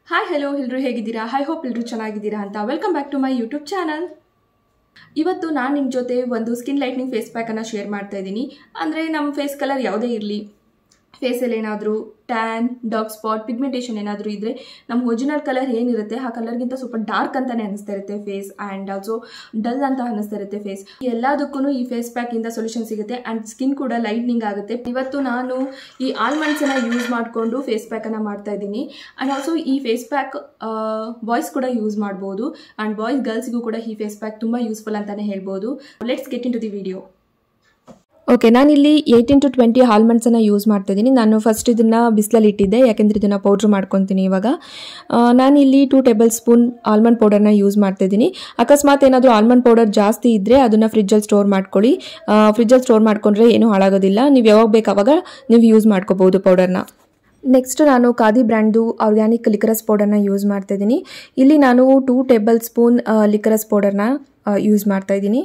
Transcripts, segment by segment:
hi hello ಎಲ್ಲರೂ ಹೇಗಿದ್ದೀರಾ I hope ಎಲ್ಲರೂ ಚೆನ್ನಾಗಿದ್ದೀರಾ ಅಂತ welcome back to my YouTube channel ಇವತ್ತು ನಾನು ನಿಮ್ಮ ಜೊತೆ ಒಂದು ಸ್ಕಿನ್ ಲೈಟ್ನಿಂಗ್ ಫೇಸ್ ಪ್ಯಾಕನ್ನು ಶೇರ್ ಮಾಡ್ತಾ ಇದ್ದೀನಿ ಅಂದರೆ ನಮ್ಮ ಫೇಸ್ ಕಲರ್ ಯಾವುದೇ ಇರಲಿ ಫೇಸಲ್ಲಿ ಏನಾದರೂ ಟ್ಯಾನ್ ಡಾರ್ಕ್ ಸ್ಪಾಟ್ ಪಿಗ್ಮೆಂಟೇಷನ್ ಏನಾದರೂ ಇದ್ದರೆ ನಮ್ಮ ಒರಿಜಿನಲ್ ಕಲರ್ ಏನಿರುತ್ತೆ ಆ ಕಲರ್ಗಿಂತ ಸ್ವಲ್ಪ ಡಾರ್ಕ್ ಅಂತಲೇ ಅನಿಸ್ತಾ ಇರುತ್ತೆ ಫೇಸ್ ಆ್ಯಂಡ್ ಆಲ್ಸೋ ಡಲ್ ಅಂತ ಅನಿಸ್ತಾ ಇರುತ್ತೆ ಫೇಸ್ ಎಲ್ಲದಕ್ಕೂ ಈ ಫೇಸ್ ಪ್ಯಾಕಿಂದ ಸೊಲ್ಯೂಷನ್ ಸಿಗುತ್ತೆ ಆ್ಯಂಡ್ ಸ್ಕಿನ್ ಕೂಡ ಲೈಟ್ನಿಂಗ್ ಆಗುತ್ತೆ ಇವತ್ತು ನಾನು ಈ ಆಲ್ಮಂಡ್ಸನ್ನು ಯೂಸ್ ಮಾಡಿಕೊಂಡು ಫೇಸ್ ಪ್ಯಾಕನ್ನು ಮಾಡ್ತಾ ಇದ್ದೀನಿ ಆ್ಯಂಡ್ ಆಲ್ಸೋ ಈ ಫೇಸ್ ಪ್ಯಾಕ್ ಬಾಯ್ಸ್ ಕೂಡ ಯೂಸ್ ಮಾಡ್ಬೋದು ಆ್ಯಂಡ್ ಬಾಯ್ಸ್ ಗರ್ಲ್ಸ್ಗೂ ಕೂಡ ಈ ಫೇಸ್ ಪ್ಯಾಕ್ ತುಂಬ ಯೂಸ್ಫುಲ್ ಅಂತಲೇ ಹೇಳ್ಬೋದು let's get into the video okay ನಾನಿಲ್ಲಿ ಏಯ್ಟೀನ್ ಟು ಟ್ವೆಂಟಿ ಆಲ್ಮಂಡ್ಸನ್ನು ಯೂಸ್ ಮಾಡ್ತಾಯಿದ್ದೀನಿ ನಾನು ಫಸ್ಟ್ ಇದನ್ನು ಬಿಸಿಲಲ್ಲಿ ಇಟ್ಟಿದ್ದೆ ಯಾಕೆಂದರೆ ಇದನ್ನು ಪೌಡ್ರ್ ಮಾಡ್ಕೊತೀನಿ ಇವಾಗ ಆ, ನಾನಿಲ್ಲಿ ಟೂ ಟೇಬಲ್ ಸ್ಪೂನ್ ಆಲ್ಮಂಡ್ ಪೌಡರ್ನ ಯೂಸ್ ಮಾಡ್ತಾಯಿದ್ದೀನಿ ಅಕಸ್ಮಾತ್ ಏನಾದರೂ ಆಲ್ಮಂಡ್ ಪೌಡರ್ ಜಾಸ್ತಿ ಇದ್ದರೆ ಅದನ್ನು ಫ್ರಿಜ್ಜಲ್ಲಿ ಸ್ಟೋರ್ ಮಾಡ್ಕೊಳ್ಳಿ ಫ್ರಿಜ್ಜಲ್ಲಿ ಸ್ಟೋರ್ ಮಾಡ್ಕೊಂಡ್ರೆ ಏನೂ ಹಾಳಾಗೋದಿಲ್ಲ ನೀವು ಯಾವಾಗ ಬೇಕು ಅವಾಗ ನೀವು ಯೂಸ್ ಮಾಡ್ಕೋಬೋದು ಪೌಡರ್ನ ನೆಕ್ಸ್ಟ್ ನಾನು ಖಾದಿ ಬ್ರ್ಯಾಂಡ್ದು ಆರ್ಗ್ಯಾನಿಕ್ ಲಿಕರಸ್ ಪೌಡರ್ನ ಯೂಸ್ ಮಾಡ್ತಾಯಿದ್ದೀನಿ ಇಲ್ಲಿ ನಾನು ಟೂ ಟೇಬಲ್ ಸ್ಪೂನ್ ಲಿಕರಸ್ ಪೌಡರ್ನ ಯೂಸ್ ಮಾಡ್ತಾಯಿದ್ದೀನಿ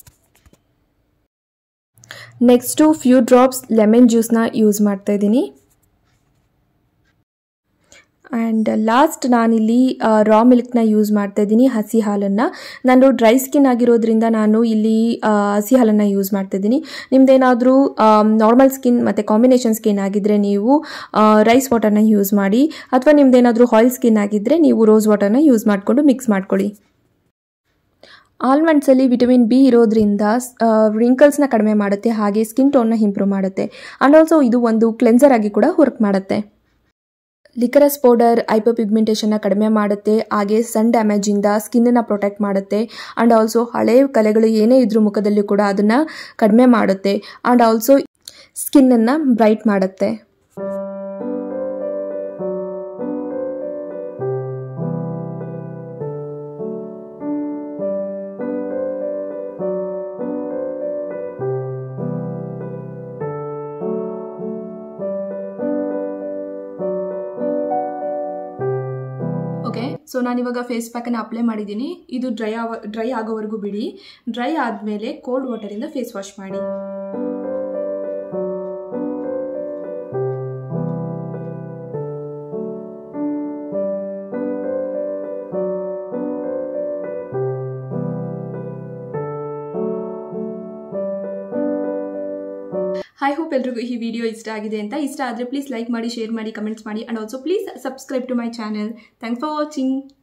ನೆಕ್ಸ್ಟು ಫ್ಯೂ ಡ್ರಾಪ್ಸ್ ಲೆಮನ್ ಜ್ಯೂಸ್ನ ಯೂಸ್ ಮಾಡ್ತಾ ಇದ್ದೀನಿ ಆ್ಯಂಡ್ ಲಾಸ್ಟ್ ನಾನಿಲ್ಲಿ ರಾ ಮಿಲ್ಕ್ನ ಯೂಸ್ ಮಾಡ್ತಾ ಇದ್ದೀನಿ ಹಸಿ ಹಾಲನ್ನು ನಾನು ಡ್ರೈ ಸ್ಕಿನ್ ಆಗಿರೋದ್ರಿಂದ ನಾನು ಇಲ್ಲಿ ಆ, ಹಸಿ ಹಾಲನ್ನು ಯೂಸ್ ಮಾಡ್ತಾ ಇದ್ದೀನಿ ನಿಮ್ದೇನಾದರೂ ನಾರ್ಮಲ್ ಸ್ಕಿನ್ ಮತ್ತು ಕಾಂಬಿನೇಷನ್ ಸ್ಕಿನ್ ಆಗಿದ್ದರೆ ನೀವು ರೈಸ್ ವಾಟರ್ನ ಯೂಸ್ ಮಾಡಿ ಅಥವಾ ನಿಮ್ದೇನಾದರೂ ಆಯಿಲ್ ಸ್ಕಿನ್ ಆಗಿದ್ದರೆ ನೀವು ರೋಸ್ ವಾಟರ್ನ ಯೂಸ್ ಮಾಡಿಕೊಂಡು ಮಿಕ್ಸ್ ಮಾಡ್ಕೊಳ್ಳಿ ಆಲ್ಮಂಡ್ಸಲ್ಲಿ ವಿಟಮಿನ್ ಬಿ ಇರೋದ್ರಿಂದ ರಿಂಕಲ್ಸ್ನ ಕಡಿಮೆ ಮಾಡುತ್ತೆ ಹಾಗೆ ಸ್ಕಿನ್ ಟೋನ್ನ ಇಂಪ್ರೂವ್ ಮಾಡುತ್ತೆ ಆ್ಯಂಡ್ ಆಲ್ಸೋ ಇದು ಒಂದು ಕ್ಲೆನ್ಸರ್ ಆಗಿ ಕೂಡ ವರ್ಕ್ ಮಾಡುತ್ತೆ ಲಿಕರಸ್ ಪೌಡರ್ ಐಪೋಪಿಗ್ಮೆಂಟೇಷನ್ನ ಕಡಿಮೆ ಮಾಡುತ್ತೆ ಹಾಗೆ ಸನ್ ಡ್ಯಾಮೇಜಿಂದ ಸ್ಕಿನ್ನನ್ನು ಪ್ರೊಟೆಕ್ಟ್ ಮಾಡುತ್ತೆ ಆ್ಯಂಡ್ ಆಲ್ಸೋ ಹಳೆ ಕಲೆಗಳು ಏನೇ ಇದ್ರೂ ಮುಖದಲ್ಲಿ ಕೂಡ ಅದನ್ನು ಕಡಿಮೆ ಮಾಡುತ್ತೆ ಆ್ಯಂಡ್ ಆಲ್ಸೋ ಸ್ಕಿನ್ನನ್ನು ಬ್ರೈಟ್ ಮಾಡುತ್ತೆ ಓಕೆ ಸೊ ನಾನಿವಾಗ ಫೇಸ್ ಪ್ಯಾಕನ್ನು ಅಪ್ಲೈ ಮಾಡಿದ್ದೀನಿ ಇದು ಡ್ರೈ ಆವ ಡ್ರೈ ಆಗೋವರೆಗೂ ಬಿಡಿ ಡ್ರೈ ಆದಮೇಲೆ ಕೋಲ್ಡ್ ವಾಟರಿಂದ ಫೇಸ್ ವಾಶ್ ಮಾಡಿ ಐ ಹೋಪ್ ಎಲ್ರಿಗೂ ಈ ವಿಡಿಯೋ ಇಷ್ಟ ಆಗಿದೆ ಅಂತ ಇಷ್ಟ ಆದರೆ ಪ್ಲೀಸ್ ಲೈಕ್ ಮಾಡಿ ಶೇರ್ ಮಾಡಿ ಕಮೆಂಟ್ಸ್ ಮಾಡಿ and also please subscribe to my channel thanks for watching